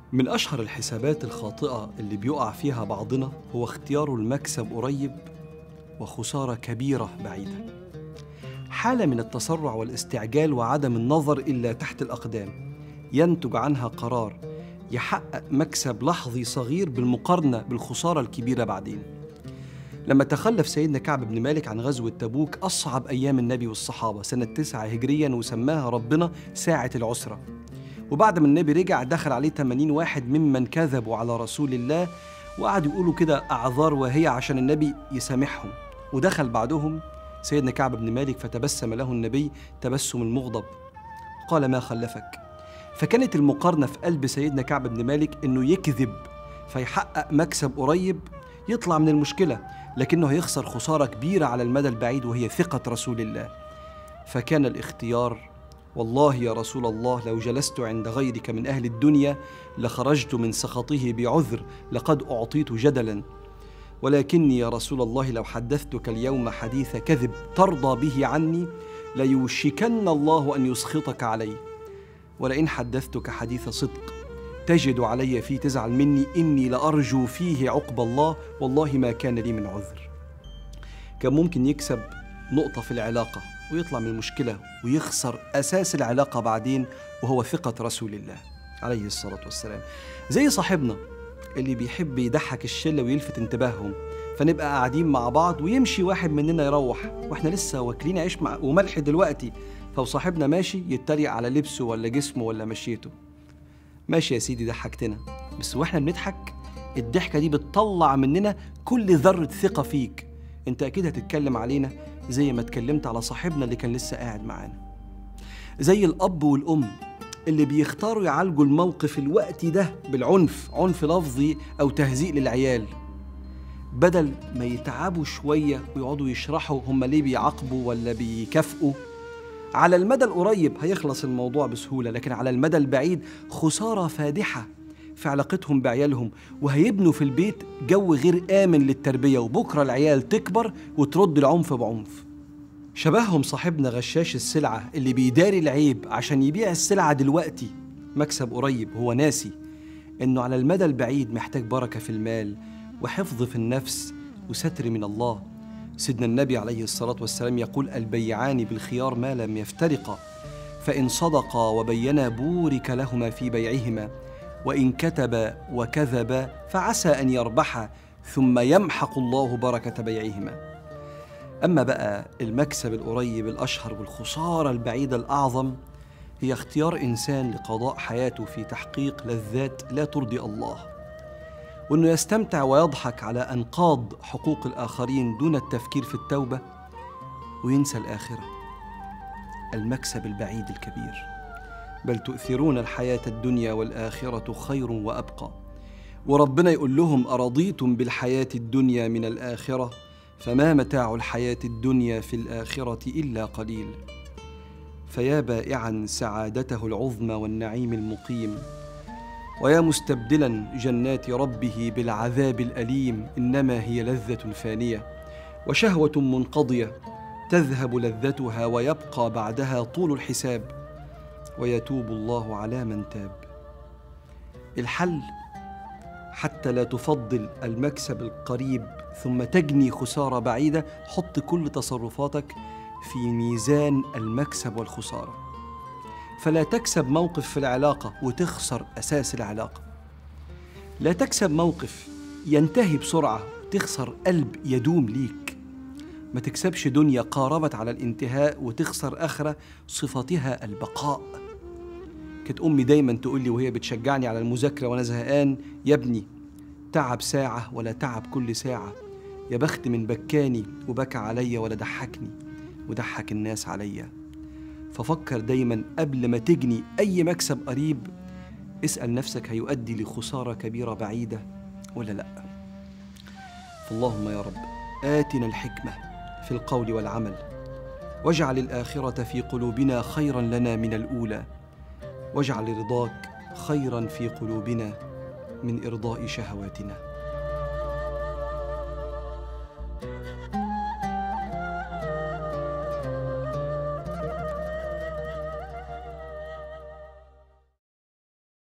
من أشهر الحسابات الخاطئة اللي بيقع فيها بعضنا هو اختيار المكسب قريب وخسارة كبيرة بعيدة. حالة من التسرع والاستعجال وعدم النظر إلا تحت الأقدام ينتج عنها قرار يحقق مكسب لحظي صغير بالمقارنة بالخسارة الكبيرة بعدين. لما تخلف سيدنا كعب بن مالك عن غزوة تبوك أصعب أيام النبي والصحابة سنة تسعة هجريا وسماها ربنا ساعة العسرة وبعد ما النبي رجع دخل عليه 80 واحد ممن كذبوا على رسول الله وقعدوا يقولوا كده أعذار وهي عشان النبي يسامحهم ودخل بعدهم سيدنا كعب بن مالك فتبسم له النبي تبسم المغضب قال ما خلفك فكانت المقارنة في قلب سيدنا كعب بن مالك إنه يكذب فيحقق مكسب قريب يطلع من المشكلة لكنه هيخسر خسارة كبيرة على المدى البعيد وهي ثقة رسول الله فكان الاختيار والله يا رسول الله لو جلست عند غيرك من أهل الدنيا لخرجت من سخطه بعذر لقد أعطيت جدلا ولكني يا رسول الله لو حدثتك اليوم حديث كذب ترضى به عني ليوشكن الله أن يسخطك علي ولئن حدثتك حديث صدق تجد علي فيه تزعل مني إني لأرجو فيه عقب الله والله ما كان لي من عذر كان ممكن يكسب نقطة في العلاقة ويطلع من المشكلة ويخسر أساس العلاقة بعدين وهو ثقة رسول الله عليه الصلاة والسلام زي صاحبنا اللي بيحب يضحك الشلة ويلفت انتباههم فنبقى قاعدين مع بعض ويمشي واحد مننا يروح واحنا لسه واكلين عيش مع وملح دلوقتي فصاحبنا ماشي يتريق على لبسه ولا جسمه ولا مشيته ماشي يا سيدي ضحكتنا بس واحنا بنضحك الضحكة دي بتطلع مننا كل ذرة ثقة فيك انت اكيد هتتكلم علينا زي ما اتكلمت على صاحبنا اللي كان لسه قاعد معانا زي الأب والأم اللي بيختاروا يعالجوا الموقف الوقت ده بالعنف عنف لفظي أو تهزيء للعيال بدل ما يتعبوا شوية ويقعدوا يشرحوا هم ليه بيعاقبوا ولا بيكافئوا على المدى القريب هيخلص الموضوع بسهولة لكن على المدى البعيد خسارة فادحة في علاقتهم بعيالهم وهيبنوا في البيت جو غير آمن للتربية وبكرة العيال تكبر وترد العنف بعنف شبههم صاحبنا غشاش السلعة اللي بيداري العيب عشان يبيع السلعة دلوقتي مكسب قريب هو ناسي إنه على المدى البعيد محتاج بركة في المال وحفظ في النفس وستر من الله سيدنا النبي عليه الصلاة والسلام يقول البيعان بالخيار ما لم يفترقا فإن صدقا وبينا بورك لهما في بيعهما وإن كتب وكذب فعسى أن يربح ثم يمحق الله بركة بيعهما أما بقى المكسب القريب الأشهر والخسارة البعيدة الأعظم هي اختيار إنسان لقضاء حياته في تحقيق لذات لا ترضي الله وأنه يستمتع ويضحك على أنقاض حقوق الآخرين دون التفكير في التوبة وينسى الآخرة المكسب البعيد الكبير بل تؤثرون الحياة الدنيا والآخرة خير وأبقى وربنا يقول لهم أرضيتم بالحياة الدنيا من الآخرة فما متاع الحياة الدنيا في الآخرة إلا قليل فيا بائعا سعادته العظمى والنعيم المقيم ويا مستبدلا جنات ربه بالعذاب الأليم إنما هي لذة فانية وشهوة منقضية تذهب لذتها ويبقى بعدها طول الحساب ويتوب الله على من تاب الحل حتى لا تفضل المكسب القريب ثم تجني خسارة بعيدة حط كل تصرفاتك في ميزان المكسب والخسارة فلا تكسب موقف في العلاقة وتخسر أساس العلاقة لا تكسب موقف ينتهي بسرعة وتخسر قلب يدوم ليك ما تكسبش دنيا قاربت على الانتهاء وتخسر آخرة صفتها البقاء كانت أمي دايما تقول لي وهي بتشجعني على المذاكرة وأنا زهقان يا ابني تعب ساعة ولا تعب كل ساعة يا بخت من بكاني وبكى عليا ولا ضحكني وضحك الناس عليا ففكر دايما قبل ما تجني أي مكسب قريب اسأل نفسك هيؤدي لخسارة كبيرة بعيدة ولا لأ فاللهم يا رب آتنا الحكمة في القول والعمل واجعل الآخرة في قلوبنا خيرا لنا من الأولى واجعل رضاك خيرا في قلوبنا من إرضاء شهواتنا